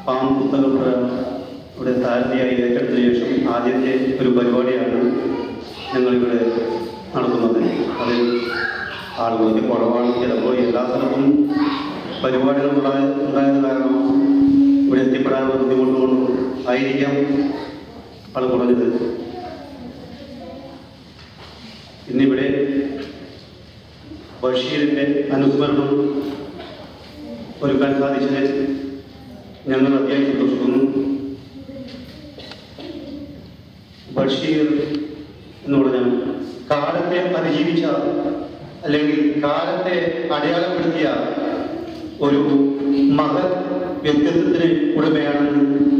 palm പുസ്തകപ്പുഴ ഇവിടെ സാരഥിയായി ഏറ്റെടുത്തതിനു ശേഷം ആദ്യത്തെ ഒരു പരിപാടിയാണ് ഞങ്ങളിവിടെ നടത്തുന്നത് അത് ആളുകൾക്ക് കുറവാണ് ചിലപ്പോൾ എല്ലാ സ്ഥലത്തും പരിപാടികൾ ഉണ്ടായ ഉണ്ടായത് കാരണം ഇവിടെ എത്തിപ്പെടാനുള്ള ബുദ്ധിമുട്ട് കൊണ്ടും ആയിരിക്കാം ആൾ കുറഞ്ഞത് ഇന്നിവിടെ ബഷീറിൻ്റെ അനുസ്മരണം ഒരുക്കാൻ സാധിച്ചത് ഞങ്ങൾ അത്യാവശ്യം സന്തോഷിക്കുന്നു ബഷീർ എന്ന് പറഞ്ഞാൽ കാലത്തെ അതിജീവിച്ച അല്ലെങ്കിൽ കാലത്തെ അടയാളപ്പെടുത്തിയ ഒരു മഹത് വ്യക്തിത്വത്തിന് ഉടമയാണെന്ന്